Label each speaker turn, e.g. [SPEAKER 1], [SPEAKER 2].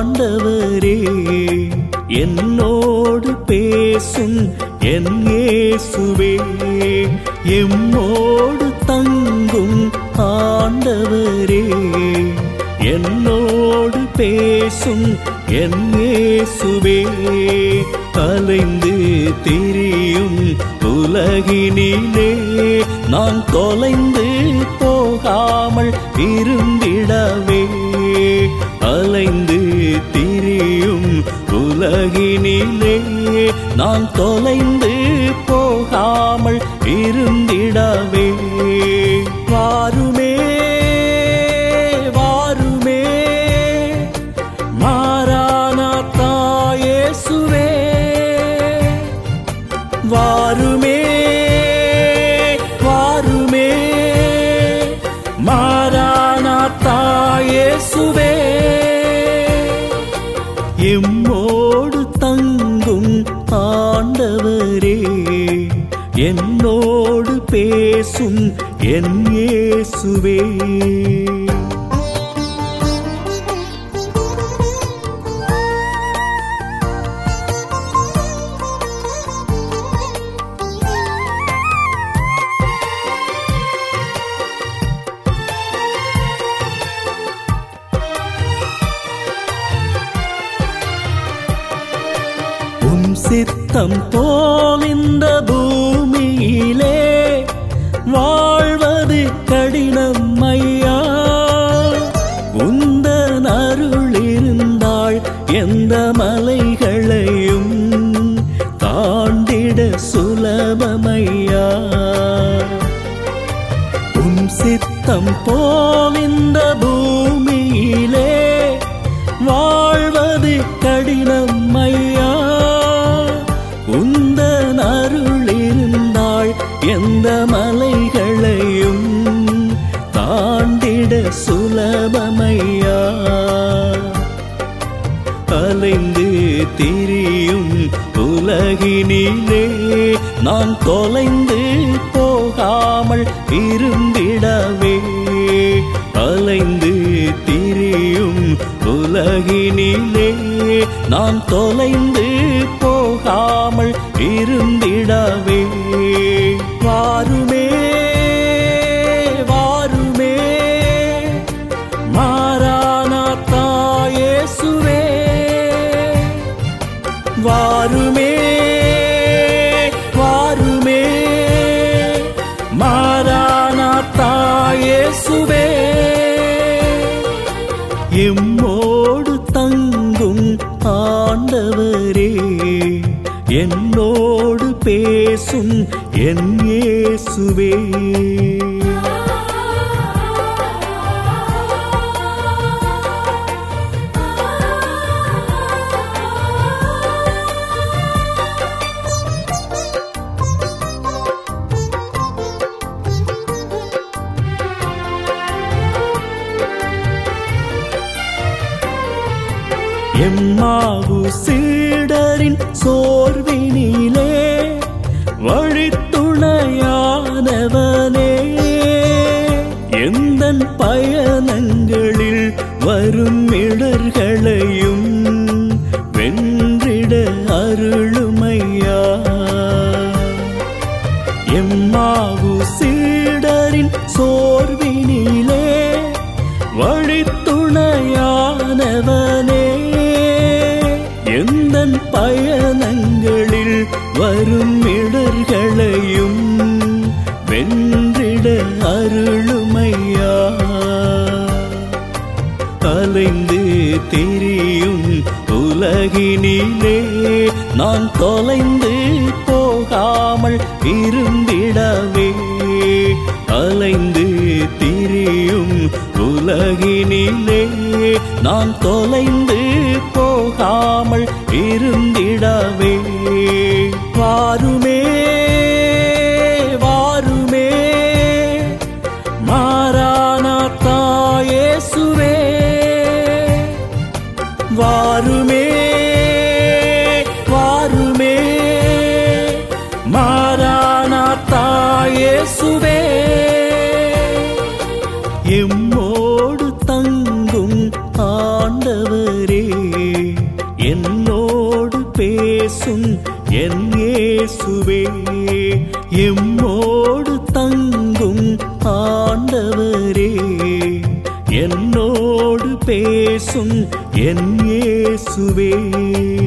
[SPEAKER 1] ஆண்டவரே என்னோடு பேசும் என் இயேசுவே எம்மோடு தங்கும் ஆண்டவரே என்னோடு பேசும் என் இயேசுவே அலைந்து திரியும் உலகினிலே நான் தொலைந்து போகாமல் இருந்திடவே அலைந்து திரியும் உலகினிலே நான் தொலைந்து போகாமல் இருந்திடவே வாருமே வாருமே மாறானாத்தா இயேசுவே வாருமே வாருமே மாறானாத்தா இயேசுவே எம்மோடு தங்கும் ஆண்டவரே என்னோடு பேசும் என் இயேசுவே உன் சித்தம் போல் இந்த பூமியிலே வாழ்வது கடினம் ஐயா உந்தன் அருள் இருந்தால் எந்த மலைகளையும் தாண்டிட சுலபமையா உன் சித்தம் போல் இந்த பூமியிலே வாழ்வது கடினம் ஐயா உந்தன் அருள் இருந்தால் எந்த மலைகளையும் தாண்டிட சுலபமையா அலைந்து திரியும் உலகினிலே நான் தொலைந்து போகாமல் இருந்திடவே அலைந்து திரியும் உலகினிலே நான் தொலைந்து போகாமல் இருந்திடவே வாருமே வாருமே மாறானாத்தா இயேசுவே வாருமே வாருமே மாறானாத்தா இயேசுவே எம்மோடு தங்கும் ஆண்டவரே என்னோடு பேசும் என் இயேசுவே எம்மாவு சீடரின் சோர்வினிலே வழித்துணையானவனே எந்தன் பயணங்களில் வரும் இடர்களையும் வென்றிட அருளுமையா எம்மாவு சீடரின் சோர்வினிலே வழித்துணையானவனே எந்தன் பயணங்களில் வரும் இடர்களையும் வென்றிட அருளுமையா அலைந்து திரியும் உலகினிலே நான் தொலைந்து போகாமல் இருந்திடவே அலைந்து திரியும் உலகினிலே நான் தொலைந்து போகாமல் இருந்திடவே வாருமே வாருமே மாறானாத்தா இயேசுவே வாருமே வாருமே மாறானாத்தா இயேசுவே எம்மோடு தங்கும் ஆண்டவரே பேசும் என் இயேசுவே எம்மோடு தங்கும் ஆண்டவரே என்னோடு பேசும் என் இயேசுவே